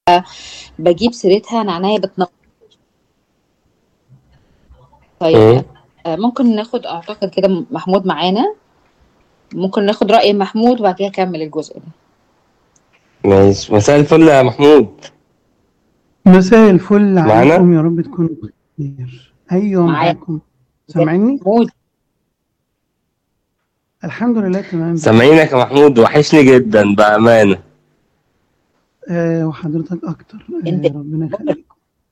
باجيب سيرتها انا عينيا بتنور مم. طيب آه، ممكن ناخد اعتقد كده محمود معانا ممكن ناخد رأي محمود وبعد كده اكمل الجزء ده ماشي مساء الفل يا محمود مساء الفل معانا عليكم يا رب تكونوا بخير ايوه معايا معاكم ازيك يا سامعني محمود الحمد لله تمام بخير سامعينك يا محمود وحشني جدا بأمانة آه وحضرتك اكتر انت آه ربنا يخليك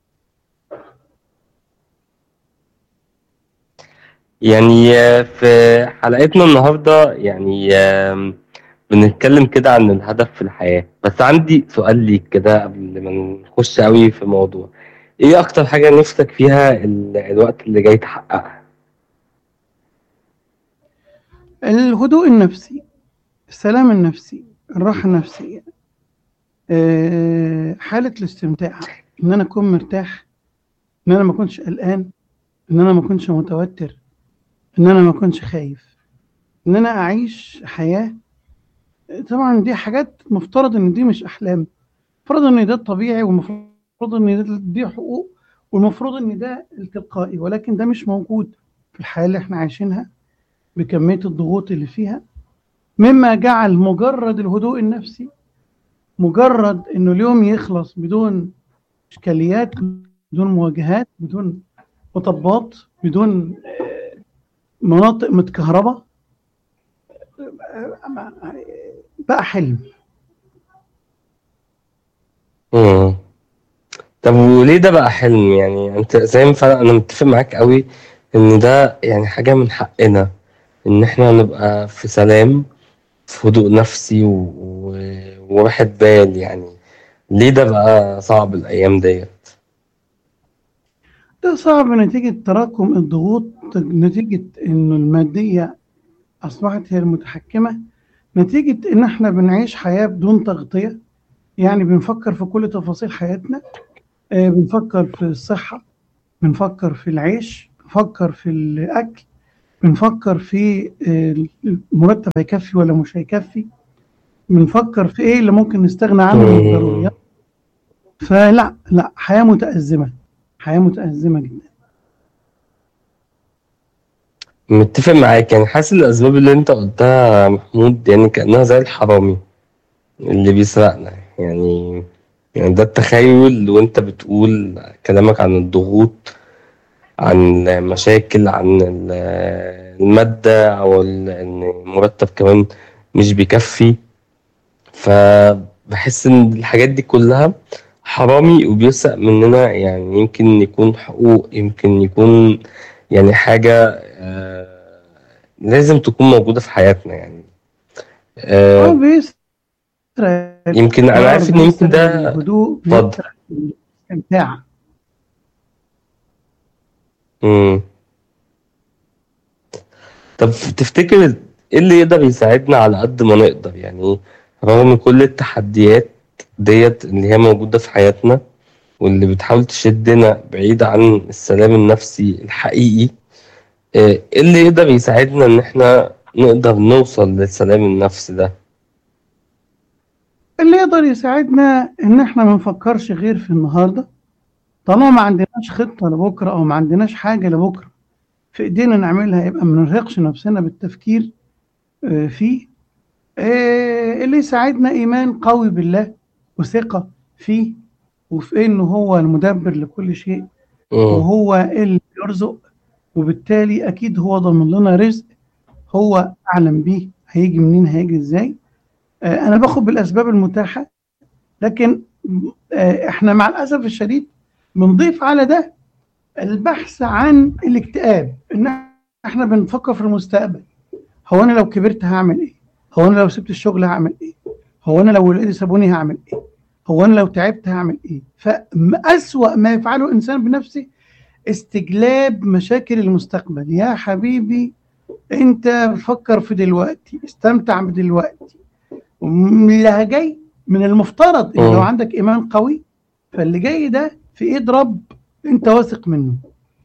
يعني آه، في حلقتنا النهاردة يعني آم، بنتكلم كده عن الهدف في الحياة بس عندي سؤال ليك كده قبل ما نخش قوي في الموضوع ايه اكتر حاجة نفسك فيها ال- الوقت اللي جاي تحققها الهدوء النفسي السلام النفسي الراحة النفسية آه حالة الاستمتاع ان انا اكون مرتاح ان انا ما اكونش قلقان ان انا ما اكونش متوتر ان انا ما اكونش خايف ان انا اعيش حياة طبعا دي حاجات مفترض ان دي مش احلام المفروض ان ده الطبيعي والمفروض ان ده دي حقوق والمفروض ان ده التلقائي ولكن ده مش موجود في الحياة اللي احنا عايشينها بكمية الضغوط اللي فيها مما جعل مجرد الهدوء النفسي مجرد انه اليوم يخلص بدون اشكاليات بدون مواجهات بدون مطبات بدون آه، مناطق متكهربة آه، بقى حلم مم. طب وليه ده بقى حلم يعني انت زي ما فعلا انا متفق معاك قوي ان ده يعني حاجة من حقنا ان احنا نبقى في سلام في هدوء نفسي و... و... وراحة بال يعني ليه ده بقى صعب الايام ديت ده صعب نتيجة تراكم الضغوط نتيجة انه المادية اصبحت هي المتحكمة نتيجة ان احنا بنعيش حياة بدون تغطية يعني بنفكر في كل تفاصيل حياتنا آه، بنفكر في الصحة بنفكر في العيش بنفكر في الأكل بنفكر في آه، المرتب هيكفي ولا مش هيكفي بنفكر في ايه اللي ممكن نستغنى عنه من مم. الضروريات فلا لا حياة متأزمة حياة متأزمة جدا متفق معاك يعني حاسس الاسباب اللي انت قلتها يا محمود يعني كأنها زي الحرامي اللي بيسرقنا يعني يعني ده التخيل وانت بتقول كلامك عن الضغوط عن المشاكل عن ال- المادة أو ال- إن المرتب كمان مش بيكفي فبحس إن الحاجات دي كلها حرامي وبيسرق مننا يعني يمكن يكون حقوق يمكن يكون يعني حاجة آه، لازم تكون موجودة في حياتنا يعني اه آه، بيسرق يمكن أنا عارف إن يمكن بيسرق ده الهدوء اتفضل بيسرق الاستمتاع مم. طب تفتكر ايه اللي يقدر يساعدنا على قد ما نقدر يعني رغم كل التحديات ديت اللي هي موجودة في حياتنا واللي بتحاول تشدنا بعيد عن السلام النفسي الحقيقي آه، ايه اللي يقدر يساعدنا ان احنا نقدر نوصل للسلام النفسي ده اللي يقدر يساعدنا ان احنا ما نفكرش غير في النهارده طالما ما عندناش خطه لبكره او ما عندناش حاجه لبكره في ايدينا نعملها يبقى ما نرهقش نفسنا بالتفكير آه، فيه آه، اللي يساعدنا ايمان قوي بالله وثقه فيه وفي انه هو المدبر لكل شيء مم. وهو اللي يرزق وبالتالي اكيد هو ضمن لنا رزق هو اعلم بيه هيجي منين هيجي ازاي آه، انا باخد بالاسباب المتاحه لكن آه، احنا مع الاسف الشديد بنضيف على ده البحث عن الاكتئاب ان احنا بنفكر في المستقبل هو انا لو كبرت هعمل ايه هو انا لو سبت الشغل هعمل ايه هو انا لو ولادي سابوني هعمل ايه هو انا لو تعبت هعمل ايه فأسوأ ما يفعله الانسان بنفسه استجلاب مشاكل المستقبل يا حبيبي انت بتفكر في دلوقتي استمتع بدلوقتي اللي جاي من المفترض ان لو مم. عندك ايمان قوي فاللي جاي ده في ايد رب انت واثق منه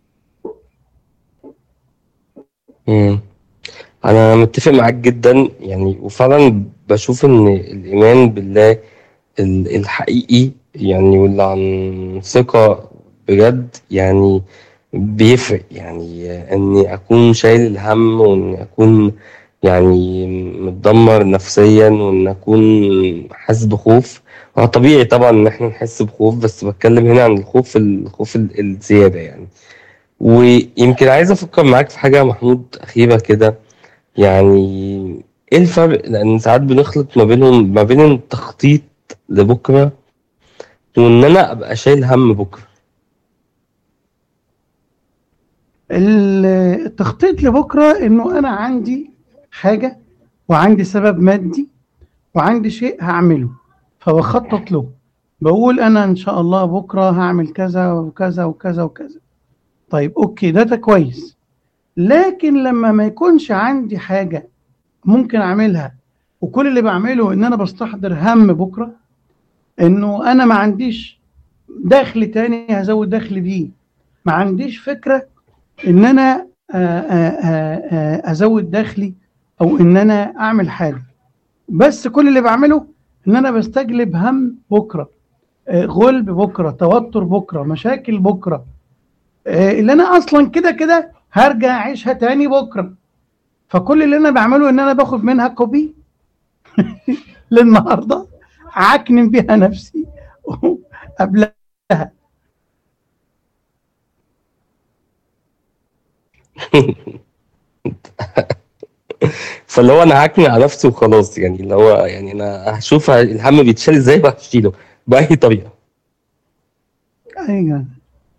مم. انا متفق معاك جدا يعني وفعلا بشوف ان الايمان بالله ال- الحقيقي يعني واللي عن ثقة بجد يعني بيفرق يعني إني أكون شايل الهم وإني أكون يعني متدمر نفسيا وإن أكون حاسس بخوف هو طبيعي طبعا إن إحنا نحس بخوف بس بتكلم هنا عن الخوف الخوف ال- الزيادة يعني ويمكن عايز أفكر معاك في حاجة يا محمود أخيرة كده يعني إيه الفرق لأن ساعات بنخلط ما بينهم ما بين التخطيط لبكرة وإن أنا أبقى شايل هم بكرة ال- التخطيط لبكرة إنه أنا عندي حاجة وعندي سبب مادي وعندي شيء هعمله فبخطط له بقول أنا إن شاء الله بكرة هعمل كذا وكذا وكذا وكذا طيب أوكي ده ده كويس لكن لما ما يكونش عندي حاجة ممكن أعملها وكل اللي بعمله إن أنا بستحضر هم بكرة إنه أنا ما عنديش دخل تاني هزود دخل بيه ما عنديش فكرة ان انا آه، آه، آه، آه، ازود دخلي او ان انا اعمل حاجه بس كل اللي بعمله ان انا بستجلب هم بكره آه، غلب بكره توتر بكره مشاكل بكره آه، اللي انا اصلا كده كده هرجع اعيشها تاني بكره فكل اللي انا بعمله ان انا باخد منها كوبي للنهارده عكنن بيها نفسي قبلها فاللي هو أنا هاكني على نفسي وخلاص يعني اللي هو يعني أنا هشوف الهم بيتشال إزاي وهشيله بأي طريقة ايوه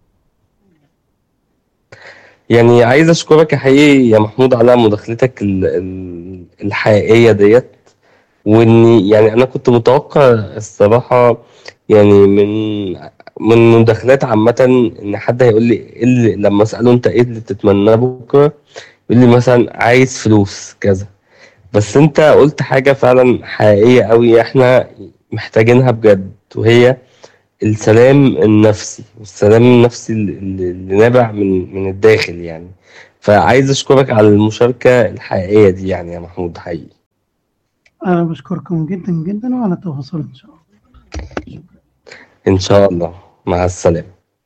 يعني عايز أشكرك يا حقيقي يا محمود على مداخلتك ال- ال- الحقيقية ديت وإني يعني أنا كنت متوقع الصراحة يعني من من مداخلات عامة إن حد هيقول لي إيه اللي لما أسأله أنت إيه اللي تتمناه بكرة يقول لي مثلا عايز فلوس كذا بس أنت قلت حاجة فعلا حقيقية أوي إحنا محتاجينها بجد وهي السلام النفسي والسلام النفسي اللي اللي نابع من من الداخل يعني فعايز أشكرك على المشاركة الحقيقية دي يعني يا محمود حقيقي انا بشكركم جدا جدا وعلى تواصل ان شاء الله إن شاء الله مع السلامة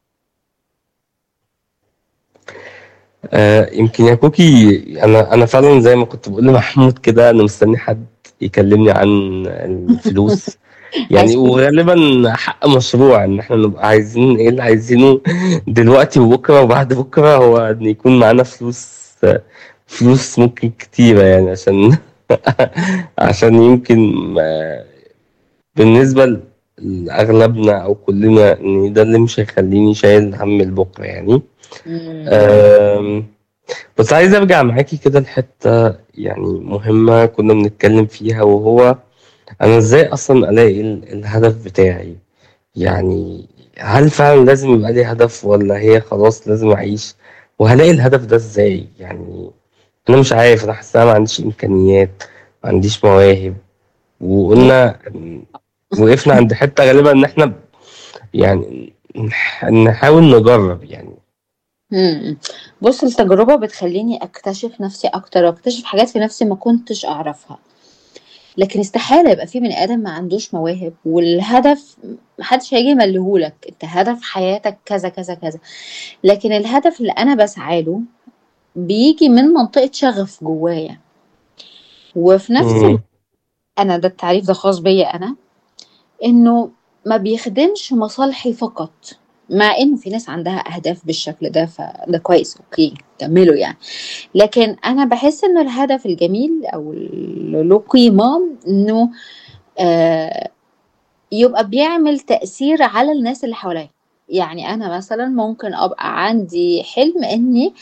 آه يمكن يا كوكي أنا أنا فعلا زي ما كنت بقول لمحمود كده أنا مستني حد يكلمني عن الفلوس يعني عايز فلوس. وغالبا حق مشروع إن إحنا نبقى عايزين إيه اللي عايزينه دلوقتي وبكرة وبعد بكرة هو إن يكون معانا فلوس فلوس ممكن كتيرة يعني عشان عشان يمكن آه، بالنسبة لأغلبنا أو كلنا إن ده اللي مش هيخليني شايل هم البكرة يعني مم. أم، بس عايز أرجع معاكي كده لحتة يعني مهمة كنا بنتكلم فيها وهو أنا إزاي أصلا ألاقي ال- الهدف بتاعي يعني هل فعلا لازم يبقى لي هدف ولا هي خلاص لازم أعيش وهلاقي الهدف ده إزاي يعني أنا مش عارف أنا حاسس أنا ما عنديش إمكانيات ما عنديش مواهب وقلنا وقفنا عند حتة غالبا إن إحنا يعني نح- نحاول نجرب يعني مم. بص التجربة بتخليني أكتشف نفسي أكتر وأكتشف حاجات في نفسي ما كنتش أعرفها لكن استحالة يبقى في بني آدم ما عندوش مواهب والهدف محدش هيجي يمليهولك أنت هدف حياتك كذا كذا كذا لكن الهدف اللي أنا بسعى له بيجي من منطقة شغف جوايا وفي نفس مم. الوقت أنا ده التعريف ده خاص بيا أنا إنه ما بيخدمش مصالحي فقط مع إنه في ناس عندها أهداف بالشكل ده فده كويس أوكي كملوا يعني لكن أنا بحس إنه الهدف الجميل أو اللي له قيمة إنه آه يبقى بيعمل تأثير على الناس اللي حواليا يعني أنا مثلا ممكن أبقى عندي حلم إني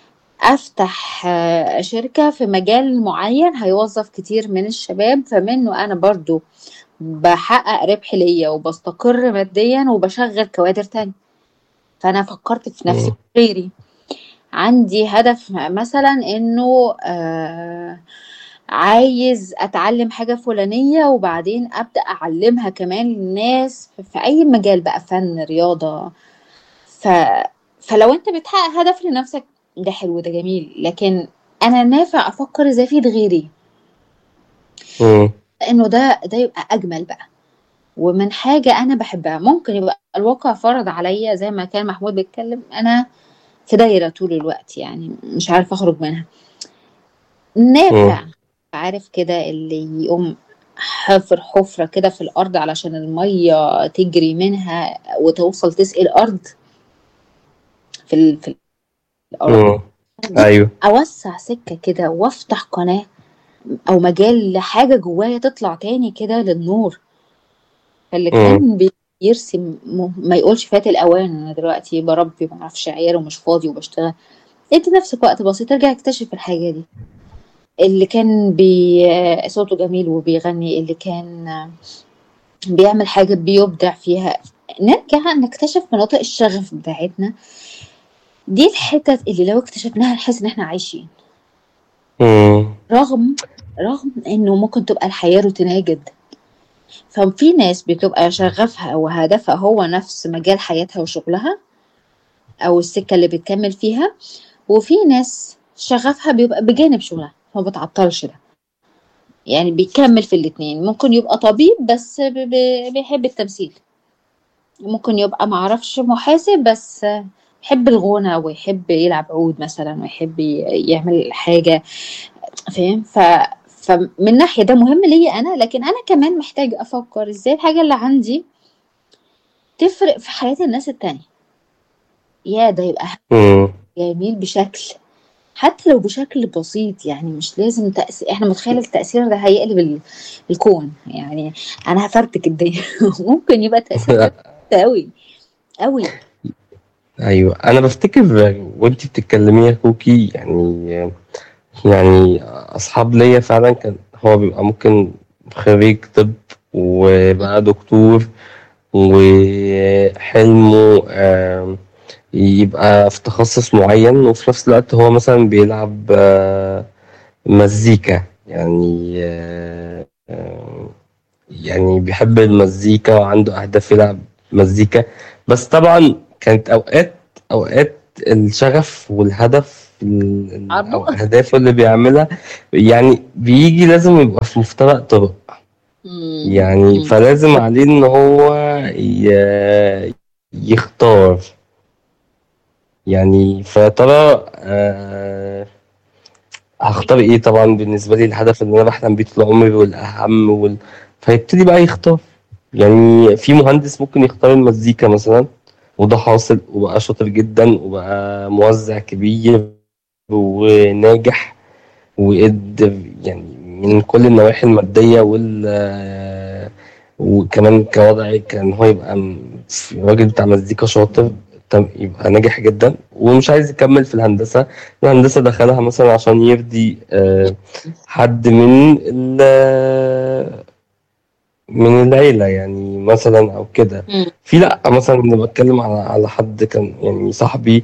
افتح آه، شركة في مجال معين هيوظف كتير من الشباب فمنه انا برضو بحقق ربح ليا وبستقر ماديا وبشغل كوادر تانية فانا فكرت في نفسي مم. غيري عندي هدف مثلا انه آه عايز اتعلم حاجة فلانية وبعدين ابدأ اعلمها كمان للناس في في اي مجال بقى فن رياضة ف... فلو انت بتحقق هدف لنفسك ده حلو ده جميل لكن انا نافع افكر ازاي افيد غيري مم. لانه ده ده يبقى اجمل بقى ومن حاجة أنا بحبها ممكن يبقى الواقع فرض عليا زي ما كان محمود بيتكلم أنا في دايرة طول الوقت يعني مش عارفة أخرج منها نافع عارف كده اللي يقوم حفر حفرة كده في الأرض علشان المية تجري منها وتوصل تسقي الأرض في, ال... في الأرض مم. ايوه أوسع سكة كده وأفتح قناة أو مجال لحاجة جوايا تطلع تاني كده للنور فاللي كان بيرسم م- ما يقولش فات الأوان أنا دلوقتي بربي ما أعرفش عيال ومش فاضي وبشتغل ادي نفسك وقت بسيط ارجع اكتشف الحاجة دي اللي كان بي صوته جميل وبيغني اللي كان بيعمل حاجة بيبدع فيها نرجع نكتشف مناطق الشغف بتاعتنا دي الحتت اللي لو اكتشفناها نحس ان احنا عايشين مم. رغم رغم انه ممكن تبقى الحياة روتينية جدا ففي ناس بتبقى شغفها وهدفها هو نفس مجال حياتها وشغلها او السكة اللي بتكمل فيها وفي ناس شغفها بيبقى بجانب شغلها ما بتعطلش ده يعني بيكمل في الاتنين ممكن يبقى طبيب بس ب- ب- بيحب التمثيل ممكن يبقى معرفش محاسب بس يحب الغنى ويحب يلعب عود مثلا ويحب ي- يعمل حاجة فاهم ف فمن ناحية ده مهم ليا أنا لكن أنا كمان محتاج أفكر إزاي الحاجة اللي عندي تفرق في حياة الناس التانية يا ده يبقى مم. جميل بشكل حتى لو بشكل بسيط يعني مش لازم تأثير احنا متخيل التأثير ده هيقلب ال- الكون يعني انا هفرتك الدنيا ممكن يبقى تأثير قوي قوي ايوه انا بفتكر وانت بتتكلمي يا كوكي يعني يعني اصحاب ليا فعلا كان هو بيبقى ممكن خريج طب وبقى دكتور وحلمه آم، يبقى في تخصص معين وفي نفس الوقت هو مثلا بيلعب آه، مزيكا يعني آه، آه، يعني بيحب المزيكا وعنده أهداف يلعب مزيكا بس طبعا كانت أوقات أوقات الشغف والهدف ال- ال- أو عربة. أهدافه اللي بيعملها يعني بيجي لازم يبقى في مفترق طرق مم. يعني مم. فلازم عليه إن هو ي- يختار يعني فترى آه هختار ايه طبعا بالنسبه لي الهدف اللي انا بحلم بيه طول عمري والاهم وال... فيبتدي بقى يختار يعني في مهندس ممكن يختار المزيكا مثلا وده حاصل وبقى شاطر جدا وبقى موزع كبير وناجح وقدر يعني من كل النواحي المادية وال آه، وكمان كوضع كان هو يبقى م- في راجل بتاع مزيكا شاطر تم- يبقى ناجح جدا ومش عايز يكمل في الهندسة الهندسة دخلها مثلا عشان يرضي آه، حد من ال- من العيلة يعني مثلا أو كده مم. في لأ مثلا أنا بتكلم على على حد كان يعني صاحبي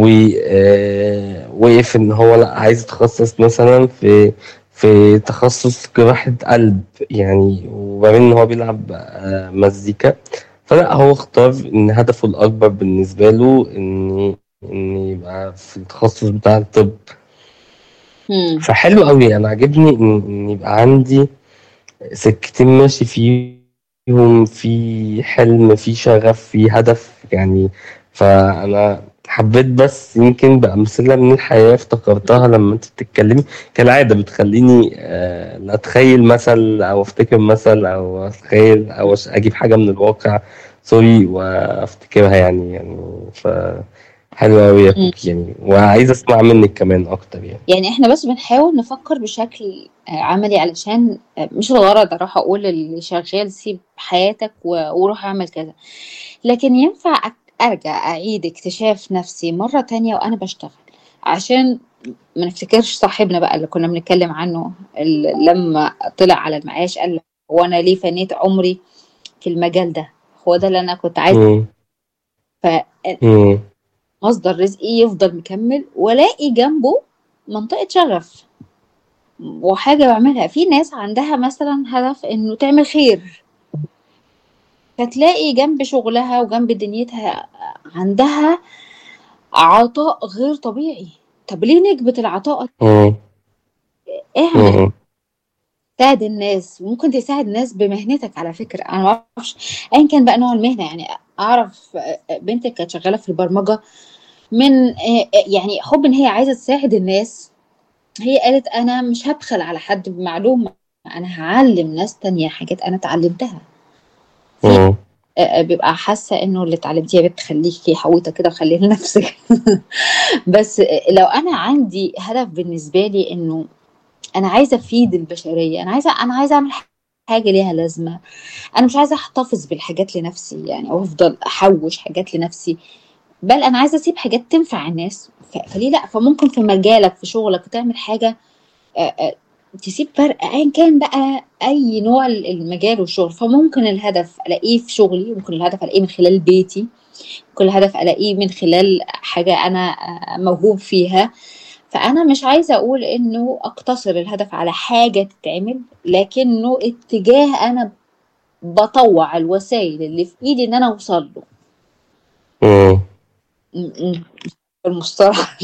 ووقف إن هو لأ عايز يتخصص مثلا في في تخصص جراحة قلب يعني وبما إن هو بيلعب آه، مزيكا فلا هو اختار إن هدفه الأكبر بالنسبة له إن إن يبقى في التخصص بتاع الطب مم. فحلو قوي انا عاجبني ان إن يبقى عندي سكتين ماشي فيهم في حلم في شغف في هدف يعني فانا حبيت بس يمكن بأمثلة من الحياة افتكرتها لما انت بتتكلمي كالعادة بتخليني آه، لا اتخيل مثل او افتكر مثل او اتخيل او أش- اجيب حاجة من الواقع سوري وافتكرها يعني يعني ف حلوة أوي يا مم. كوكي يعني وعايز اسمع منك كمان اكتر يعني يعني احنا بس بنحاول نفكر بشكل آه، عملي علشان آه، مش الغرض اروح اقول اللي شغال سيب حياتك و- وروح اعمل كذا لكن ينفع أك- ارجع اعيد اكتشاف نفسي مرة تانية وانا بشتغل عشان ما نفتكرش صاحبنا بقى اللي كنا بنتكلم عنه اللي لما طلع على المعاش قال هو انا ليه فنيت عمري في المجال ده هو ده اللي انا كنت عايز مم. مم. مصدر رزقي يفضل مكمل والاقي جنبه منطقة شغف وحاجة بعملها في ناس عندها مثلا هدف انه تعمل خير فتلاقي جنب شغلها وجنب دنيتها عندها عطاء غير طبيعي طب ليه نكبت العطاء مم. اعمل مم. تساعد الناس وممكن تساعد الناس بمهنتك على فكرة أنا ما أعرفش أيا كان بقى نوع المهنة يعني أعرف بنت كانت شغالة في البرمجة من يعني حب إن هي عايزة تساعد الناس هي قالت أنا مش هبخل على حد بمعلومة أنا هعلم ناس تانية حاجات أنا اتعلمتها مم. بيبقى حاسة إنه اللي اتعلمتيه يا بنت خليكي حويطة كده وخليها لنفسك بس لو أنا عندي هدف بالنسبة لي إنه انا عايزه افيد البشريه انا عايزه انا عايزه اعمل حاجه ليها لازمه انا مش عايزه احتفظ بالحاجات لنفسي يعني او افضل احوش حاجات لنفسي بل انا عايزه اسيب حاجات تنفع الناس ف- فليه لا فممكن في مجالك في شغلك تعمل حاجه آه، آه، تسيب فرق ايا كان بقى اي نوع المجال والشغل فممكن الهدف الاقيه في شغلي ممكن الهدف الاقيه من خلال بيتي ممكن الهدف الاقيه من خلال حاجه انا آه، موهوب فيها فأنا مش عايزة أقول إنه أقتصر الهدف على حاجة تتعمل لكنه اتجاه أنا بطوع الوسائل اللي في إيدي إن أنا أوصل له مم. م- م. المصطلح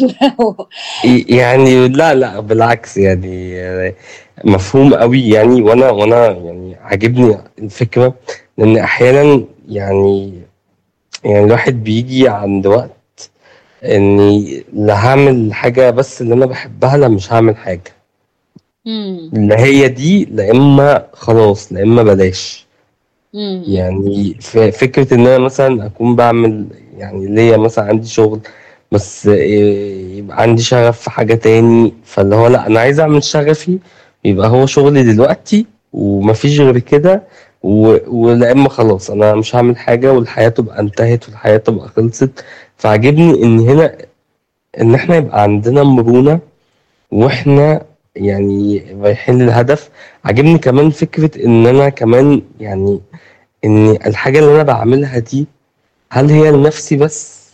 يعني لا لا بالعكس يعني مفهوم قوي يعني وانا وانا يعني عاجبني الفكره لان احيانا يعني يعني الواحد بيجي عند وقت اني لا هعمل حاجه بس اللي انا بحبها لا مش هعمل حاجه مم. لا هي دي لا اما خلاص لا اما بلاش مم. يعني ف- فكره ان انا مثلا اكون بعمل يعني ليا مثلا عندي شغل بس إيه، يبقى عندي شغف في حاجه تاني فاللي هو لا انا عايز اعمل شغفي يبقى هو شغلي دلوقتي ومفيش غير كده و- ولا اما خلاص انا مش هعمل حاجه والحياه تبقى انتهت والحياه تبقى خلصت فعجبني ان هنا ان احنا يبقى عندنا مرونه واحنا يعني رايحين للهدف عجبني كمان فكره ان انا كمان يعني ان الحاجه اللي انا بعملها دي هل هي لنفسي بس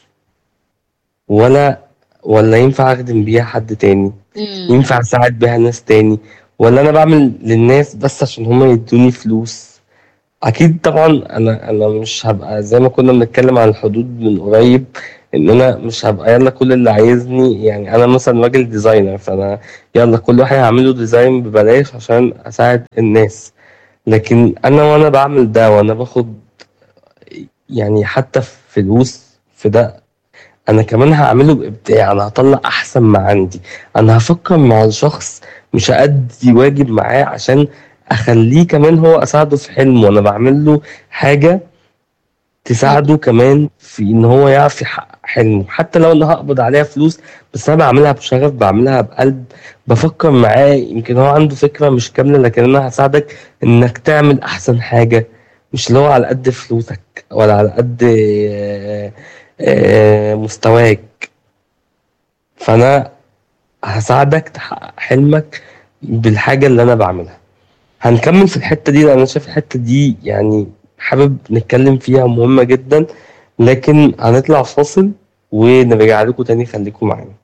ولا ولا ينفع اخدم بيها حد تاني مم. ينفع اساعد بيها ناس تاني ولا انا بعمل للناس بس عشان هما يدوني فلوس اكيد طبعا انا انا مش هبقى زي ما كنا بنتكلم عن الحدود من قريب ان انا مش هبقى يلا كل اللي عايزني يعني انا مثلا راجل ديزاينر فانا يلا كل واحد هعمله ديزاين ببلاش عشان اساعد الناس لكن انا وانا بعمل ده وانا باخد يعني حتى فلوس في ده انا كمان هعمله بابداع انا هطلع احسن ما عندي انا هفكر مع الشخص مش هأدي واجب معاه عشان اخليه كمان هو اساعده في حلمه وانا بعمل له حاجه تساعده كمان في ان هو يعرف يحقق حلمه حتى لو انا هقبض عليها فلوس بس انا بعملها بشغف بعملها بقلب بفكر معاه يمكن هو عنده فكره مش كامله لكن انا هساعدك انك تعمل احسن حاجه مش اللي هو على قد فلوسك ولا على قد آه، آه، مستواك فانا هساعدك تحقق حلمك بالحاجه اللي انا بعملها هنكمل في الحته دي لان انا شايف الحته دي يعني حابب نتكلم فيها مهمه جدا لكن هنطلع فاصل ونرجع لكم تاني خليكم معانا